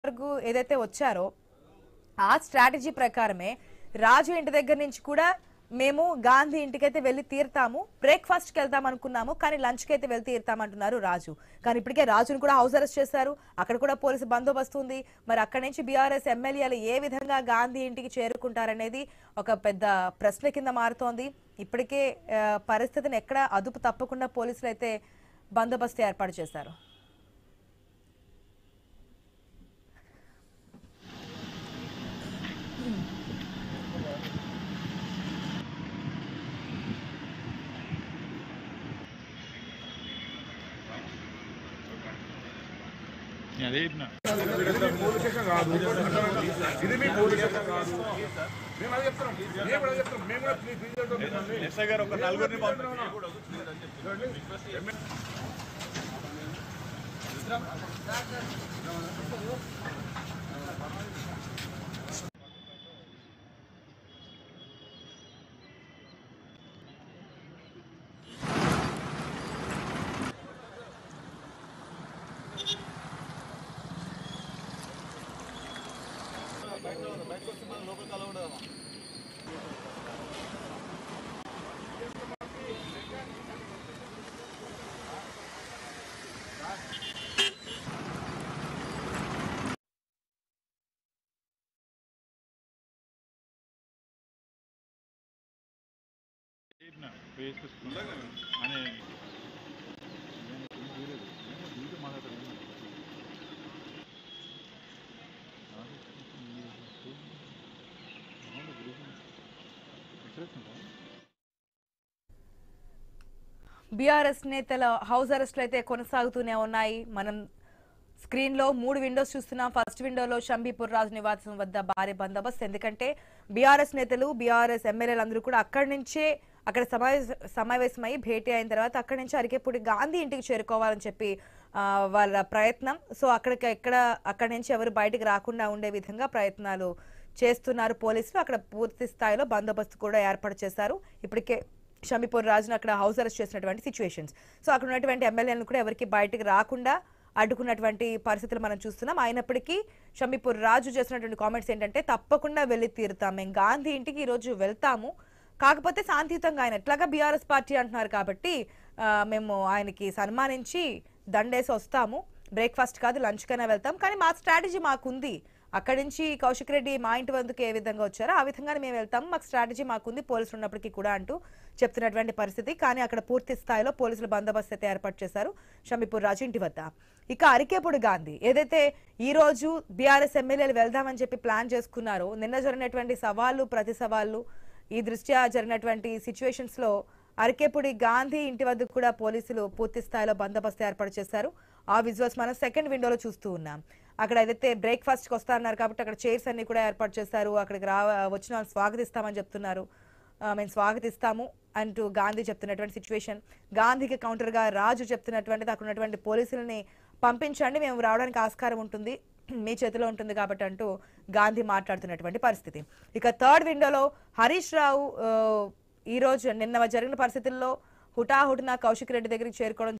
వరకు ఏదైతే వచ్చారో ఆ స్ట్రాటజీ ప్రకారమే రాజు ఇంటి దగ్గర నుంచి కూడా మేము గాంధీ ఇంటికైతే వెళ్ళి తీరుతాము బ్రేక్ఫాస్ట్కి వెళ్తాం అనుకున్నాము కానీ లంచ్కి అయితే వెళ్ళి తీరుతామంటున్నారు రాజు కానీ ఇప్పటికే రాజును కూడా హౌస్ అరెస్ట్ చేశారు అక్కడ కూడా పోలీసు బందోబస్తు ఉంది మరి అక్కడి నుంచి బీఆర్ఎస్ ఎమ్మెల్యేలు ఏ విధంగా గాంధీ ఇంటికి చేరుకుంటారనేది ఒక పెద్ద ప్రశ్న కింద మారుతోంది ఇప్పటికే ఆ, పరిస్థితిని ఎక్కడ అదుపు తప్పకుండా పోలీసులు అయితే బందోబస్తు ఏర్పాటు చేశారు నేను అదే చెప్పిన పోలీస్ స్టేషన్ కాదు ఇది మీ పోలీస్ స్టేషన్ కాదు మేము అదే చెప్తున్నాం మేము కూడా చెప్తున్నాం మేము కూడా మీ ఫీజు ఎస్ఐ గారు ఒక నలుగురిని చెప్పిన వేసుకొస్తున్నా అని బీఆర్ఎస్ నేతల హౌస్ అరెస్టులు అయితే కొనసాగుతూనే ఉన్నాయి మనం స్క్రీన్ లో మూడు విండోస్ చూస్తున్నాం ఫస్ట్ విండోలో షంబీపూర్ రాజు నివాసం వద్ద భారీ బందోబస్తు ఎందుకంటే బీఆర్ఎస్ నేతలు బీఆర్ఎస్ ఎమ్మెల్యేలు అందరూ కూడా అక్కడి నుంచే అక్కడ సమావేశ సమావేశమై భేటీ అయిన తర్వాత అక్కడి నుంచి అరికేపూడి గాంధీ ఇంటికి చేరుకోవాలని చెప్పి ఆ, వాళ్ళ ప్రయత్నం సో అక్కడికి ఎక్కడ అక్కడి నుంచి ఎవరు బయటికి రాకుండా ఉండే విధంగా ప్రయత్నాలు చేస్తున్నారు పోలీసులు అక్కడ పూర్తి స్థాయిలో బందోబస్తు కూడా ఏర్పాటు చేశారు ఇప్పటికే షమీపూర్ రాజును అక్కడ హౌస్ అరెస్ట్ చేసినటువంటి సిచ్యువేషన్స్ సో అక్కడ ఉన్నటువంటి ఎమ్మెల్యేలను కూడా ఎవరికి బయటికి రాకుండా అడ్డుకున్నటువంటి పరిస్థితులు మనం చూస్తున్నాం అయినప్పటికీ షమీపూర్ రాజు చేసినటువంటి కామెంట్స్ ఏంటంటే తప్పకుండా వెళ్ళి తీరుతాం మేము గాంధీ ఇంటికి ఈరోజు వెళ్తాము కాకపోతే శాంతియుతంగా ఆయన ఎట్లాగా బీఆర్ఎస్ పార్టీ అంటున్నారు కాబట్టి ఆ, మేము ఆయనకి సన్మానించి దండేసి వస్తాము బ్రేక్ఫాస్ట్ కాదు లంచ్ కైనా వెళ్తాం కానీ మా స్ట్రాటజీ మాకుంది అక్కడి నుంచి కౌశిక్ రెడ్డి మా ఇంటి వద్దకు ఏ విధంగా వచ్చారో ఆ విధంగానే మేము వెళ్తాము మాకు స్ట్రాటజీ మాకుంది పోలీసులు ఉన్నప్పటికీ కూడా అంటూ చెప్తున్నటువంటి పరిస్థితి కానీ అక్కడ పూర్తి స్థాయిలో పోలీసులు బందోబస్తు అయితే ఏర్పాటు చేశారు షమీపూర్ రాజు ఇంటి వద్ద ఇక అరికేపుడు గాంధీ ఏదైతే ఈ రోజు బీఆర్ఎస్ ఎమ్మెల్యేలు వెళ్దామని చెప్పి ప్లాన్ చేసుకున్నారో నిన్న జరిగినటువంటి సవాళ్ళు ప్రతి సవాళ్ళు ఈ దృష్ట్యా జరిగినటువంటి సిచ్యువేషన్స్ లో అరికేపుడి గాంధీ ఇంటి వద్ద కూడా పోలీసులు పూర్తి స్థాయిలో బందోబస్తు ఏర్పాటు చేశారు ఆ విజువల్స్ మనం సెకండ్ విండోలో చూస్తూ ఉన్నాం అక్కడ ఏదైతే బ్రేక్ఫాస్ట్ కి వస్తారన్నారు కాబట్టి అక్కడ చైర్స్ అన్ని కూడా ఏర్పాటు చేశారు అక్కడికి రా వచ్చిన వాళ్ళని స్వాగతిస్తామని చెప్తున్నారు ఆ, మేము స్వాగతిస్తాము అంటూ గాంధీ చెప్తున్నటువంటి సిచ్యువేషన్ గాంధీకి కౌంటర్ గా రాజు చెప్తున్నటువంటిది అక్కడ ఉన్నటువంటి పోలీసులని పంపించండి మేము రావడానికి ఆస్కారం ఉంటుంది మీ చేతిలో ఉంటుంది కాబట్టి అంటూ గాంధీ మాట్లాడుతున్నటువంటి పరిస్థితి ఇక థర్డ్ విండోలో హరీష్ రావు ఆ, ఈ రోజు నిన్న జరిగిన పరిస్థితుల్లో హుటాహుటిన కౌశిక్ రెడ్డి దగ్గరికి చేరుకోవడం